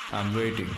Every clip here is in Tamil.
I'm waiting.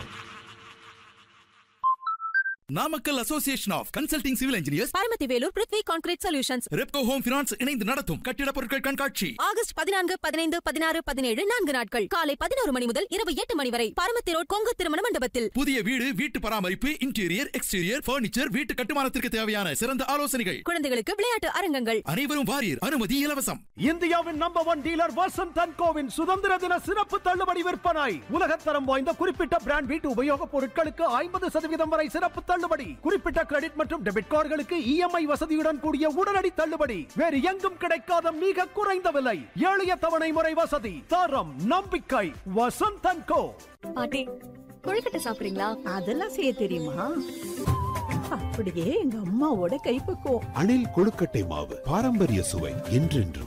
Namakkal association of consulting civil engineers Paramathi Velur Prithvi concrete solutions Repco home finance இணைந்து நடத்தும் கட்டிடப் பொருட்கள் கண்காட்சி ஆகஸ்ட் பதினான்கு பதினைந்து பதினாறு பதினேழு நான்கு நாட்கள் காலை பதினோரு மணி முதல் இரவு எட்டு மணி வரை பரமத்தி ரோட் கொங்கு திருமண மண்டபத்தில் புதிய வீடு வீட்டு பராமரிப்பு இன்டீரியர் எக்ஸ்டீரியர் பர்னிச்சர் வீட்டு கட்டுமானத்திற்கு தேவையான சிறந்த ஆலோசனைகள் குழந்தைகளுக்கு விளையாட்டு அரங்கங்கள் அனைவரும் வாரியர் அனுமதி இலவசம் இந்தியாவின் number one dealer Vasanth and கோவின் சுதந்திர தின சிறப்பு தள்ளுபடி விற்பனை உலகத்தரம் வாய்ந்த குறிப்பிட்ட பிராண்ட் வீட்டு உபயோகப் பொருட்களுக்கு ஐம்பது சதவீதம் வரை சிறப்பு தள்ளுபடி குறிப்பிட்ட கிரெடிட் மற்றும் டெபிட் கார்டுகளுக்கு இஎம்ஐ வசதியுடன் கூடிய உடனடி தள்ளுபடி வேறு எங்கும் கிடைக்காத மிக குறைந்த விலை எளிய தவணை முறை வசதி தரம் நம்பிக்கை வசந்த் அண்ட் கோ பாட்டி கொழுக்கட்டை சாப்பிடுறீங்களா அதெல்லாம் செய்ய தெரியுமா அப்படியே எங்க அம்மாவோட கைப்பக்குவம் அணில் கொழுக்கட்டை மாவு பாரம்பரிய சுவை என்றென்றும்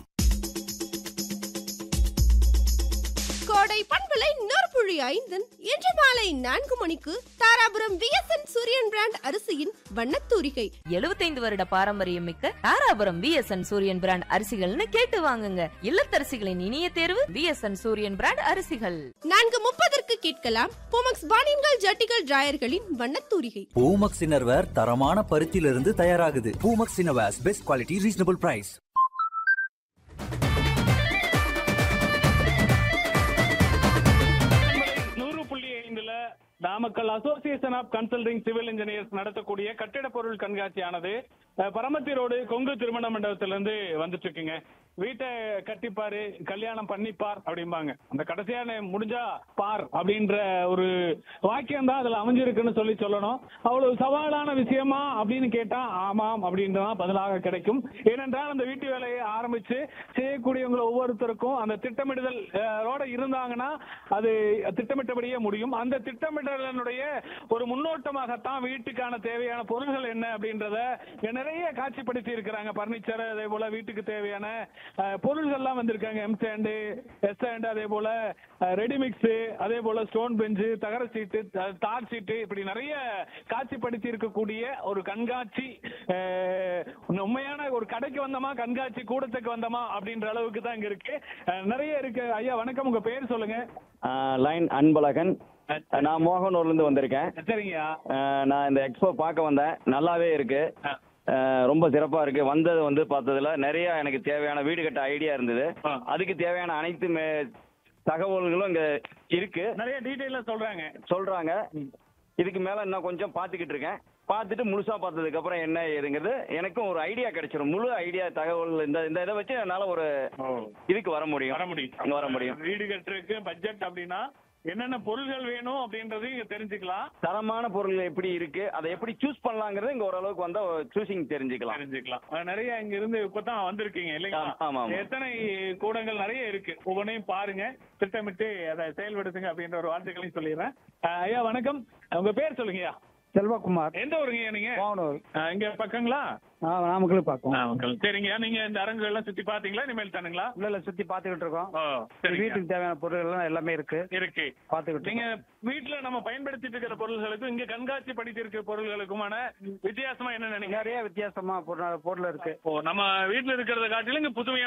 கோடை பண்பலை நற்புழி ஐந்தன் இன்று மாலை நான்கு மணிக்கு தாராபுரம் விஎஸ்என் சூரியன் பிராண்ட் அரிசியின் வண்ணத்தூரிகை எழுபத்தைந்து வருட பாரம்பரியம் மிக்க தாராபுரம் விஎஸ்என் சூரியன் பிராண்ட் அரிசிகள்னு கேட்டு வாங்குங்க இல்லத்தரசிகளின் இனிய தேர்வு விஎஸ்என் சூரியன் பிராண்ட் அரிசிகள் நான்கு முப்பதற்கு கேட்கலாம் போமக்ஸ் பானின்கள் ஜட்டிகள் டிராயர்களின் வண்ணத்தூரிகை பூமக்ஸ் இன்னர்வேர் தரமான பருத்தியிலிருந்து தயாராகுது Poomex innerwears best quality reasonable price நூறு புள்ளி ஐந்துல Namakkal association of consulting civil engineers நடத்தக்கூடிய கட்டிட பொருள் கண்காட்சியானது அஹ், பரமத்தி ரோடு கொங்கு திருமண மண்டபத்திலிருந்து வந்துட்டு இருக்குங்க வீட்டை கட்டிப்பாரு கல்யாணம் பண்ணிப்பார் அப்படிம்பாங்க அந்த கடைசியான முடிஞ்சா பார் அப்படின்ற ஒரு வாக்கியம் தான் அதுல அமைஞ்சிருக்குன்னு சொல்லி சொல்லணும் அவ்வளவு சவாலான விஷயமா அப்படின்னு கேட்டா ஆமாம் அப்படின்றதான் பதிலாக கிடைக்கும் ஏனென்றால் அந்த வீட்டு வேலையை ஆரம்பிச்சு செய்யக்கூடியவங்க ஒவ்வொருத்தருக்கும் அந்த திட்டமிடுதல் அஹ், ரோட இருந்தாங்கன்னா அது திட்டமிட்டபடியே முடியும் அந்த திட்டமிடலினுடைய ஒரு முன்னோட்டமாகத்தான் வீட்டுக்கான தேவையான பொருள்கள் என்ன அப்படின்றத நிறைய காட்சிப்படுத்தி இருக்கிறாங்க பர்னிச்சர் அதே போல வீட்டுக்கு தேவையான அஹ், பொருள்கள்லாம் வந்திருக்காங்க எம் சாண்டு எஸ் சாண்டு அதே போல ரெடிமிக்ஸ் அதே போல ஸ்டோன் பெஞ்சு தகர சீட்டு த- தார் சீட்டு இப்படி நிறைய காட்சிப்படுத்தி இருக்கக்கூடிய ஒரு கண்காட்சி அஹ், உண்மையான ஒரு கடைக்கு வந்தோமா கண்காட்சி கூடத்துக்கு வந்தோமா அப்படின்ற அளவுக்கு தான் இங்க இருக்கு அஹ், நிறைய இருக்கு ஐயா வணக்கம் உங்க பேர் சொல்லுங்க லைன் அன்பழகன் நான் மோகனூர்ல இருந்து வந்திருக்கேன் சரிங்கய்யா அஹ் நான் இந்த எக்ஸ்போ பார்க்க வந்தேன் நல்லாவே இருக்கு அஹ் ரொம்ப சிறப்பா இருக்கு வந்தது வந்து பார்த்ததுல நிறைய எனக்கு தேவையான வீடு கட்ட ஐடியா இருந்தது அதுக்கு தேவையான அனைத்து மே- தகவல்களும் இங்க இருக்கு நிறைய டீட்டெயிலா சொல்றாங்க சொல்றாங்க இதுக்கு மேல இன்னும் கொஞ்சம் பார்த்துக்கிட்டு இருக்கேன் பார்த்துட்டு முழுசா பார்த்ததுக்கு அப்புறம் என்ன ஏதுங்கிறது எனக்கும் ஒரு ஐடியா கிடைச்சிடும் முழு ஐடியா தகவல் இந்த இந்த இதை வச்சு என்னால ஒரு இதுக்கு வர முடியும் வர முடியும் இங்க வர முடியும் வீடு கட்டுறதுக்கு பட்ஜெட் அப்படின்னா என்னென்ன பொருள்கள் வேணும் அப்படின்றது இங்க தெரிஞ்சுக்கலாம் தரமான பொருள் எப்படி இருக்கு அதை எப்படி சூஸ் பண்ணலாங்கிறது இங்க ஓரளவுக்கு வந்தா சூசிங் தெரிஞ்சுக்கலாம் தெரிஞ்சுக்கலாம் அஹ் நிறைய இங்க இருந்து இப்பதான் வந்திருக்கீங்க இல்லைங்களா ஆமா, ஆமா, ஆமா. எத்தனை கூடங்கள் நிறைய இருக்கு ஒவ்வொன்றையும் பாருங்க திட்டமிட்டு அதை செயல்படுத்துங்க அப்படின்ற ஒரு வார்த்தைகளையும் சொல்லிடுறேன் அஹ் ஐயா வணக்கம் உங்க பேர் சொல்லுங்கய்யா செல்வகுமார் எந்த ஊருங்க நீங்க மாவனூர் அஹ் இங்க பக்கங்களா நாமக்கல் பார்க்கோம் நாமக்கல் சரிங்கய்யா நீங்க இந்த அரங்குகள் எல்லாம் சுத்தி பாத்தீங்களா இனிமேல் தானுங்களா இல்ல இல்ல சுத்தி பாத்துக்கிட்டு இருக்கோம் ஓ சரிங்க வீட்டுக்கு தேவையான பொருள் எல்லாம் எல்லாமே இருக்கு இருக்கு பாத்துக்கிட்டு நீங்க வீட்டுல நம்ம பயன்படுத்திட்டு இருக்கிற பொருள்களுக்கும் இங்க கண்காட்சி படித்து இருக்கிற பொருள்களுக்குமான வித்தியாசமா என்ன நினைக்கிறீங்க நிறைய வித்தியாசமா பொருள் பொருள் இருக்கு ஓ நம்ம வீட்டுல இருக்கிறத காட்டிலும் இங்க புதுமையான